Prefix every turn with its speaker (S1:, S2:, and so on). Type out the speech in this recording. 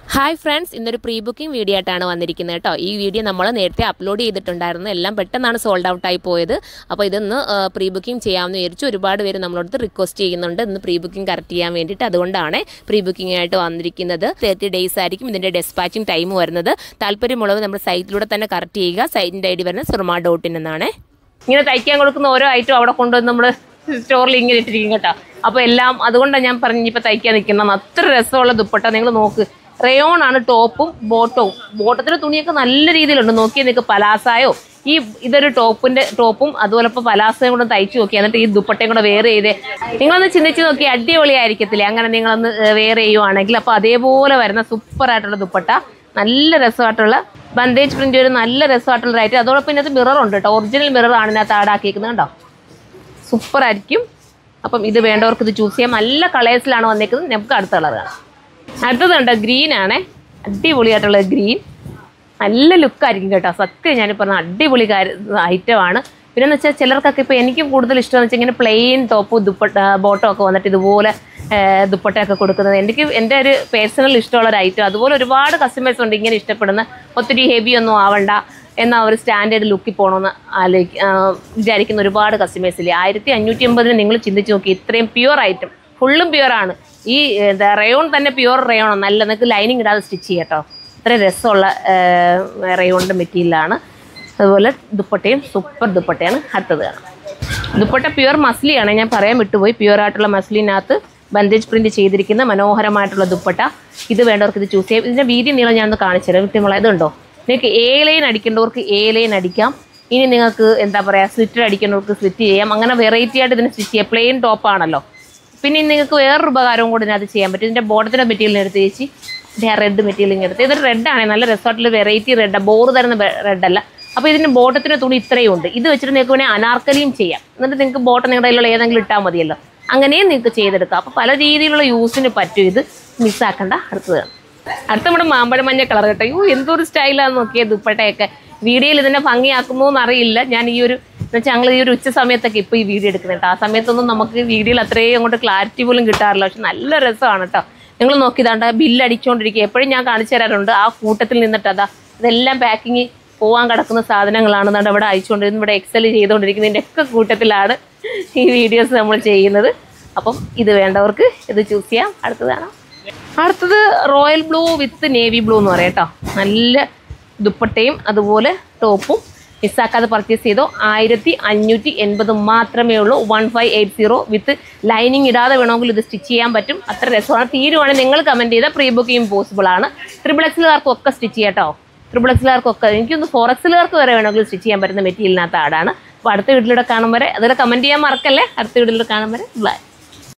S1: hi friends ഇന്നൊരു pre booking video ആയിട്ടാണ് വന്നിരിക്കുന്നത് കേട്ടോ ഈ വീഡിയോ നമ്മൾ നേരത്തെ അപ്ലോഡ് ചെയ്തിട്ടുണ്ടായിരുന്നു എല്ലാം പെട്ടെന്നാണ് സോൾഡ് ഔട്ട് ആയി പോയത് അപ്പോൾ ഇതൊന്ന് പ്രീ ബുക്കിംഗ് ചെയ്യാമെന്ന് വിചാരിച്ചു ഒരുപാട് പേര് നമ്മളോട് റിക്വസ്റ്റ് ചെയ്യുന്നുണ്ട് ഇന്ന് പ്രീ ബുക്കിംഗ് കറക്റ്റ് ചെയ്യാൻ വേണ്ടിയിട്ട് അതുകൊണ്ടാണ് പ്രീ ബുക്കിംഗ് ആയിട്ട് വന്നിരിക്കുന്നത് തേർട്ടി ഡേയ്സ് ആയിരിക്കും ഇതിൻ്റെ ഡെസ്പാച്ചിങ് ടൈം വരുന്നത് താല്പര്യമുള്ളവർ നമ്മുടെ സൈറ്റിലൂടെ തന്നെ കറക്റ്റ് ചെയ്യുക സൈറ്റിൻ്റെ ഐ ഡി വരുന്നത് സുർമ ഡോട്ട് ഇൻ എന്നാണ് ഇങ്ങനെ തയ്ക്കാൻ കൊടുക്കുന്ന ഓരോ ഐറ്റം അവിടെ കൊണ്ടുവന്ന് നമ്മൾ സ്റ്റോറിൽ ഇങ്ങനെ ഇട്ടിരിക്കും കേട്ടോ അപ്പോൾ എല്ലാം അതുകൊണ്ടാണ് ഞാൻ പറഞ്ഞു ഇപ്പോൾ തയ്ക്കാൻ നിൽക്കുന്നത് അത്ര രസമുള്ള ദുപ്പട്ട നിങ്ങൾ നോക്ക് റയോൺ ആണ് ടോപ്പും ബോട്ടവും ബോട്ടത്തിൻ്റെ തുണിയൊക്കെ നല്ല രീതിയിലുണ്ട് നോക്കിയാൽ നിങ്ങൾക്ക് പലാസായോ ഈ ഇതൊരു ടോപ്പിന്റെ ടോപ്പും അതുപോലെ ഇപ്പോൾ പലാസയും കൂടെ തയ്ച്ചു നോക്കി എന്നിട്ട് ഈ ദുപ്പട്ടയും കൂടെ വേറെ ചെയ്തേ നിങ്ങളൊന്ന് ചിന്തിച്ച് നോക്കി അടിപൊളിയായിരിക്കത്തില്ലേ അങ്ങനെ നിങ്ങളൊന്ന് വേറെ ചെയ്യുവാണെങ്കിൽ അപ്പോൾ അതേപോലെ വരുന്ന സൂപ്പർ ആയിട്ടുള്ള ദുപ്പട്ട നല്ല രസമായിട്ടുള്ള ബന്ദേജ് പ്രിന്റ് ഒരു നല്ല രസമായിട്ടുള്ള റൈറ്റ് അതോടൊപ്പം ഇതിനകത്ത് മിറർ ഉണ്ട് കേട്ടോ ഒറിജിനൽ മിറർ ആണ് ഇതിനകത്ത് ആടാക്കിയിരിക്കുന്നത് കേട്ടോ സൂപ്പർ ആയിരിക്കും അപ്പം ഇത് വേണ്ടവർക്ക് ഇത് ചൂസ് ചെയ്യാം നല്ല കളേഴ്സിലാണ് വന്നേക്കുന്നത് നമുക്ക് അടുത്ത കളറാണ് അടുത്തത് കണ്ടോ ഗ്രീൻ ആണേ അടിപൊളിയായിട്ടുള്ള ഗ്രീൻ നല്ല ലുക്കായിരിക്കും കേട്ടോ സത്യം ഞാൻ പറഞ്ഞ അടിപൊളി ഐറ്റമാണ് പിന്നെ എന്ന് വെച്ചാൽ ചിലർക്കൊക്കെ ഇപ്പോൾ എനിക്കും കൂടുതൽ ഇഷ്ടമെന്ന് വെച്ചാൽ ഇങ്ങനെ പ്ലെയിൻ ടോപ്പ് ദുപ്പട്ട ബോട്ടോ ഒക്കെ വന്നിട്ട് ഇതുപോലെ ഏർ, ദുപ്പട്ടയൊക്കെ കൊടുക്കുന്നത് എനിക്ക് എൻ്റെ ഒരു പേഴ്സണൽ ഇഷ്ടമുള്ള ഒരു ഐറ്റം അതുപോലെ ഒരുപാട് കസ്റ്റമേഴ്സ് ഉണ്ട് ഇങ്ങനെ ഇഷ്ടപ്പെടുന്ന ഒത്തിരി ഹെവി ഒന്നും ആവണ്ട എന്നാൽ ഒരു സ്റ്റാൻഡേർഡ് ലുക്കിൽ പോകണമെന്ന് ആലോചി ആ, വിചാരിക്കുന്ന ഒരുപാട് കസ്റ്റമേഴ്സ് ഇല്ലേ ആയിരത്തി അഞ്ഞൂറ്റി അമ്പതിന് നിങ്ങൾ ചിന്തിച്ച് നോക്കി ഇത്രയും പ്യുവർ ഐറ്റം ഫുള്ളും പ്യുവർ ആണ് ഈ എന്താ റയോൺ തന്നെ പ്യുവർ റയോൺ നല്ല നിങ്ങൾക്ക് ലൈനിങ് ഇടാതെ സ്റ്റിച്ച് ചെയ്യട്ടോ ഇത്ര രസമുള്ള റയോണിൻ്റെ മെറ്റീരിയലാണ് അതുപോലെ ദുപ്പട്ടയും സൂപ്പർ ദുപ്പട്ടയാണ് അടുത്തത് കാണാം ദുപ്പട്ട പ്യുവർ മസ്ലിയാണ് ഞാൻ പറയാൻ വിട്ടുപോയി പ്യുവർ ആയിട്ടുള്ള മസ്ലിനകത്ത് ബന്ദേജ് പ്രിന്റ് ചെയ്തിരിക്കുന്ന മനോഹരമായിട്ടുള്ള ദുപ്പട്ട ഇത് വേണ്ടവർക്ക് ഇത് ചൂസ് ചെയ്യാം ഇതിൻ്റെ വീതി നീളം ഞാനൊന്ന് കാണിച്ചു തരാം വിട്ടുമുള്ള ഇതുണ്ടോ നിങ്ങൾക്ക് എ ലൈൻ അടിക്കേണ്ടവർക്ക് എ ലൈൻ അടിക്കാം ഇനി നിങ്ങൾക്ക് എന്താ പറയുക സ്ലിറ്റർ അടിക്കേണ്ടവർക്ക് സ്ലിറ്റ് ചെയ്യാം അങ്ങനെ വെറൈറ്റി ആയിട്ട് ഇതിന് സ്റ്റിച്ച് ചെയ്യാം പ്ലെയിൻ ടോപ്പാണല്ലോ പിന്നെ നിങ്ങൾക്ക് വേറൊരു ഉപകാരവും കൂടി ഇതിനകത്ത് ചെയ്യാൻ പറ്റും ഇതിൻ്റെ ബോർഡത്തിൻ്റെ മെറ്റീരിയൽ എടുത്ത് ചേച്ചി ഇതേ റെഡ് മെറ്റീരിയൽ എടുത്ത് ഇതൊരു റെഡാണ് നല്ല റിസോർട്ടിൽ വെറൈറ്റി റെഡ് ബോറ് തരുന്ന റെഡല്ല അപ്പോൾ ഇതിൻ്റെ ബോട്ടത്തിൻ്റെ തുണി ഇത്രയും ഉണ്ട് ഇത് വെച്ചിട്ട് നിങ്ങൾക്ക് വേണേൽ അനാർക്കലിയും ചെയ്യാം എന്നിട്ട് നിങ്ങൾക്ക് ബോട്ടം നിങ്ങളുടെ കയ്യിലുള്ള ഏതെങ്കിലും ഇട്ടാൽ മതിയല്ലോ അങ്ങനെയും നിങ്ങൾക്ക് ചെയ്തെടുക്കാം അപ്പോൾ പല രീതിയിലുള്ള യൂസിന് പറ്റും ഇത് മിസ്സാക്കണ്ട അടുത്തതാണ് അടുത്ത നമ്മുടെ മാമ്പഴ മഞ്ഞ കളർ കേട്ടോ അയ്യോ എന്തൊരു സ്റ്റൈലാന്ന് നോക്കിയത് ദുപ്പട്ടയൊക്കെ വീഡിയോയിൽ ഇതിനെ ഭംഗിയാക്കുമോ എന്നറിയില്ല ഞാൻ ഈ ഒരു എന്നുവെച്ചാൽ ഞങ്ങൾ ഈ ഒരു ഉച്ച സമയത്തൊക്കെ ഇപ്പോൾ ഈ വീഡിയോ എടുക്കുന്നുണ്ട് ആ സമയത്തൊന്നും നമുക്ക് വീഡിയോയിൽ അത്രയും അങ്ങോട്ട് ക്ലാരിറ്റി പോലും കിട്ടാറില്ല പക്ഷെ നല്ല രസമാണ് കേട്ടോ നിങ്ങൾ നോക്കിയതാണ്ട് ബില്ല് അടിച്ചുകൊണ്ടിരിക്കുക എപ്പോഴും ഞാൻ കാണിച്ചു തരാറുണ്ട് ആ കൂട്ടത്തിൽ നിന്നിട്ട് അതാ ഇതെല്ലാം പാക്കിങ് പോകാൻ കിടക്കുന്ന സാധനങ്ങളാണ് അതുകൊണ്ട് ഇവിടെ അയച്ചുകൊണ്ടിരുന്നത് ഇവിടെ എക്സൽ ചെയ്തുകൊണ്ടിരിക്കുന്നതിൻ്റെ ഒക്കെ കൂട്ടത്തിലാണ് ഈ വീഡിയോസ് നമ്മൾ ചെയ്യുന്നത് അപ്പം ഇത് വേണ്ടവർക്ക് ഇത് ചൂസ് ചെയ്യാം അടുത്തതാണ് അടുത്തത് royal blue with navy blue എന്ന് പറയാം കേട്ടോ നല്ല ദുപ്പട്ടയും അതുപോലെ ടോപ്പും മിസ്സാക്കാതെ പർച്ചേസ് ചെയ്തോ ആയിരത്തി അഞ്ഞൂറ്റി എൺപത് മാത്രമേ ഉള്ളൂ one five eight zero with lining ഇടാതെ വേണമെങ്കിൽ ഇത് സ്റ്റിച്ച് ചെയ്യാൻ പറ്റും അത്ര രസമാണ് തീരുവാണെങ്കിൽ നിങ്ങൾ കമൻറ്റ് ചെയ്താൽ പ്രീ ബുക്കിംഗ് പോസിബിൾ ആണ് ട്രിപ്പിൾ എക്സിലുകാർക്കും ഒക്കെ സ്റ്റിച്ച് ചെയ്യാം കേട്ടോ ട്രിപ്പിൾ എക്സിലുകാർക്കൊക്കെ എനിക്കൊന്ന് ഫോർ എക്സിലുകാർക്ക് വരെ വേണമെങ്കിൽ സ്റ്റിച്ച് ചെയ്യാൻ പറ്റുന്ന മെറ്റീരിയലിനകത്ത് ആടാണ് അപ്പോൾ അടുത്ത വീട്ടിലൂടെ കാണും വരെ അതിൽ കമൻറ്റ് ചെയ്യാൻ മറക്കല്ലേ അടുത്ത വീട്ടിലൂടെ കാണും വരെ ബൈ